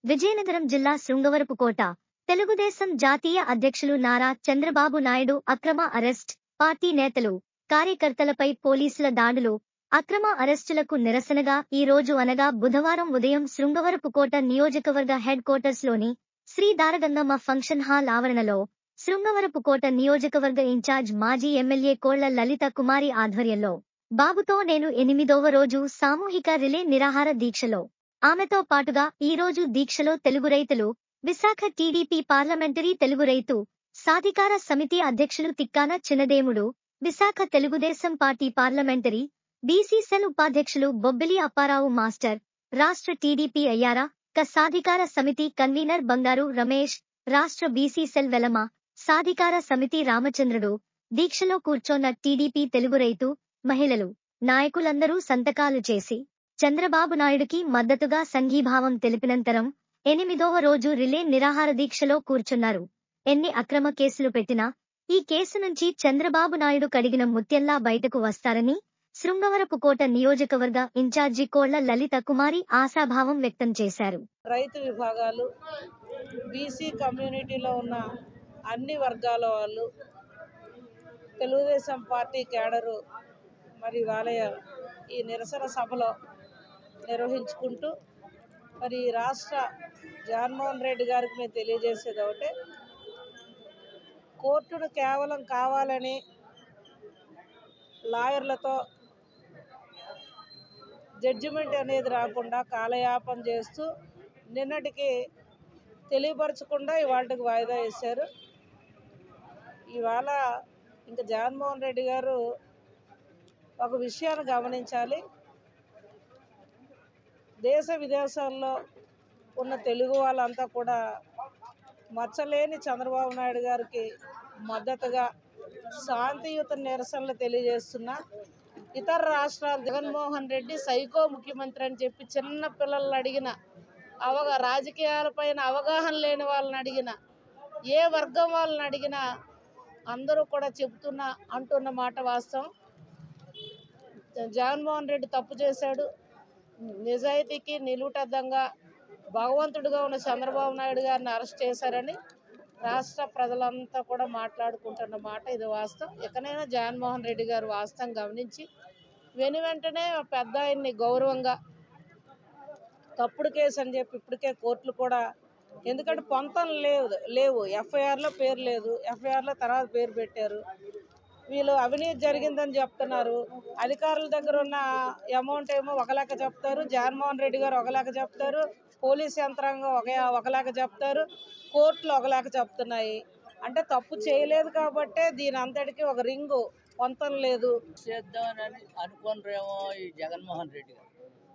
విజయనగరం జిల్లా శృంగవరపుకోట తెలుగుదేశం జాతీయ అధ్యక్షులు నారా చంద్రబాబు నాయుడు అక్రమ అరెస్ట్ పార్టీ నేతలు కార్యకర్తలపై పోలీసుల దాడులు అక్రమ అరెస్టులకు నిరసనగా ఈ రోజు అనగా బుధవారం ఉదయం శృంగవరపుకోట నియోజకవర్గ హెడ్ క్వార్టర్స్ లోని శ్రీ దారగంగమ్మ ఫంక్షన్ హాల్ ఆవరణలో శృంగవరపుకోట నియోజకవర్గ ఇన్ఛార్జ్ మాజీ ఎమ్మెల్యే కోళ్ల లలిత కుమారి ఆధ్వర్యంలో బాబుతో నేను ఎనిమిదవ రోజు సామూహిక రిలే నిరాహార దీక్షలో ఆమెతో పాటుగా ఈ రోజు దీక్షలో తెలుగు రైతులు విశాఖ టీడీపీ పార్లమెంటరీ తెలుగు రైతు సాధికార సమితి అధ్యక్షులు Tikkana Chinnademudu Visakha Telugudesam party parliamentary BC cell ఉపాధ్యక్షులు బొబ్బిలి అప్పారావు మాస్టర్ రాష్ట్ర టీడీపీ అయ్యారా క సాధికార సమితి కన్వీనర్ బంగారు రమేష్ రాష్ట్ర బీసీ సెల్ వెలమ సాధికార సమితి రామచంద్రుడు దీక్షలో కూర్చోన్న టీడీపీ తెలుగు రైతు మహిళలు నాయకులందరూ సంతకాలు చేసి చంద్రబాబు నాయుడుకి మద్దతుగా సంఘీభావం తెలిపినంతరం ఎనిమిదవ రోజు రిలే నిరాహార దీక్షలో కూర్చున్నారు ఎన్ని అక్రమ కేసులు పెట్టినా ఈ కేసు నుంచి చంద్రబాబు నాయుడు కడిగిన ముత్యంలా బయటకు వస్తారని శృంగవరపుకోట నియోజకవర్గ ఇన్ఛార్జి కోళ్ల లలిత కుమారి ఆశాభావం వ్యక్తం చేశారు రైతు విభాగాలు బీసీ కమ్యూనిటీలో ఉన్న అన్ని వర్గాల వాళ్ళు తెలుగుదేశం పార్టీ కేడరు మరి వాళ్ళ ఈ నిరసన సభలో నిర్వహించుకుంటూ మరి రాష్ట్ర జగన్మోహన్ రెడ్డి గారికి మేము తెలియజేసేది ఒకటే కోర్టును కేవలం కావాలని లాయర్లతో జడ్జిమెంట్ అనేది రాకుండా కాలయాపన చేస్తూ నిన్నటికి తెలియపరచకుండా ఇవాళకి వాయిదా వేశారు ఇవాళ ఇంకా జగన్మోహన్ రెడ్డి గారు ఒక విషయాన్ని గమనించాలి దేశ విదేశాల్లో ఉన్న తెలుగు వాళ్ళంతా కూడా మచ్చలేని చంద్రబాబు నాయుడు గారికి మద్దతుగా శాంతియుత నిరసనలు తెలియజేస్తున్నా ఇతర రాష్ట్రాలు జగన్మోహన్ రెడ్డి సైకో ముఖ్యమంత్రి అని చెప్పి చిన్న పిల్లల్ని అడిగిన అవగా రాజకీయాలపైన అవగాహన లేని వాళ్ళని అడిగిన ఏ వర్గం వాళ్ళని అడిగినా అందరూ కూడా చెబుతున్న అంటున్న మాట వాస్తవం జగన్మోహన్ రెడ్డి తప్పు చేశాడు నిజాయితీకి నిలువుటద్దంగా భగవంతుడిగా ఉన్న చంద్రబాబు నాయుడు గారిని అరెస్ట్ చేశారని రాష్ట్ర ప్రజలంతా కూడా మాట్లాడుకుంటున్న మాట ఇది వాస్తవం ఇకనైనా జగన్మోహన్ రెడ్డి గారు వాస్తవం గమనించి వెను వెంటనే ఆ పెద్ద ఆయన్ని గౌరవంగా తప్పుడు కేసు అని చెప్పి ఇప్పటికే కోర్టులు కూడా ఎందుకంటే పొంతం లేవు లేవు ఎఫ్ఐఆర్లో పేరు లేదు ఎఫ్ఐఆర్లో తర్వాత పేరు పెట్టారు వీళ్ళు అవినీతి జరిగిందని చెప్తున్నారు అధికారుల దగ్గర ఉన్న అమౌంట్ ఏమో ఒక లెక్క చెప్తారు జగన్మోహన్ రెడ్డి గారు ఒక లెక్క చెప్తారు పోలీస్ యంత్రాంగం ఒక ఒక లెక్క చెప్తారు కోర్టులు ఒక లెక్క చెప్తున్నాయి అంటే తప్పు చేయలేదు కాబట్టే దీని అంతటికి ఒక రింగు పొంతం లేదు చేద్దామని అనుకోనరేమో ఈ జగన్మోహన్ రెడ్డి గారు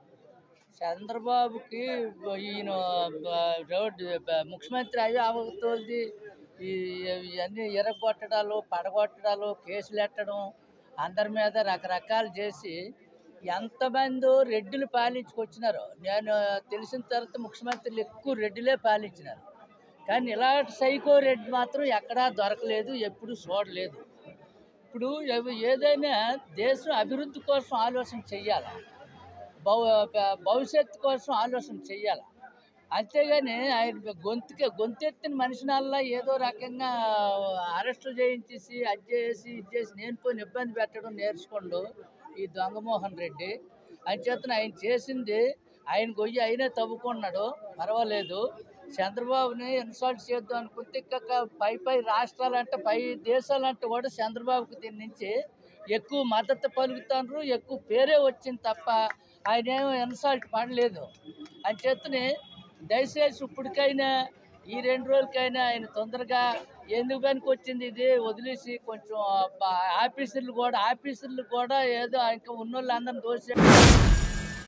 చంద్రబాబుకి ఈయన బ- రోడ్డు బ- ముఖ్యమంత్రి అయ్యి అవతోది ఈ ఇవన్నీ ఎరగొట్టడాలు పడగొట్టడాలు కేసులు ఎట్టడం అందరి మీద రకరకాలు చేసి ఎంతమంది రెడ్డిలు పాలించుకొచ్చినారో నేను తెలిసిన తర్వాత ముఖ్యమంత్రులు ఎక్కువ రెడ్డిలే పాలించినారు కానీ ఇలాంటి సైకో రెడ్డి మాత్రం ఎక్కడా దొరకలేదు ఎప్పుడు చూడలేదు ఇప్పుడు ఎవ- ఏదైనా దేశం అభివృద్ధి కోసం ఆలోచన చెయ్యాలి భవ భ- భవిష్యత్తు కోసం ఆలోచన చెయ్యాలి అంతేగాని ఆయన గొంతుకే గొంతెత్తిన మనిషినల్లా ఏదో రకంగా అరెస్టులు చేయించేసి అది చేసి ఇది చేసి నేను పోయిన ఇబ్బంది పెట్టడం నేర్చుకోండు ఈ దొంగమోహన్ రెడ్డి అంచేతన ఆయన చేసింది ఆయన గొయ్యి అయినా తవ్వుకున్నాడు పర్వాలేదు చంద్రబాబుని ఇన్సల్ట్ చేద్దాం అనుకుంటే ఇంకా పై పై రాష్ట్రాలంటే పై దేశాలంటే కూడా చంద్రబాబుకి దీని నుంచి ఎక్కువ మద్దతు పలుకుతారు ఎక్కువ పేరే వచ్చింది తప్ప ఆయన ఏమో ఇన్సల్ట్ పడలేదు అంచేతని దయచేసి ఇప్పటికైనా ఈ రెండు రోజులకైనా ఆయన తొందరగా ఎందుకు పనికి వచ్చింది ఇది వదిలేసి కొంచెం ఆ, ఆఫీసర్లు కూడా ఆఫీసర్లు కూడా ఏదో ఇంకా ఉన్నోళ్ళు అందరిని దోసి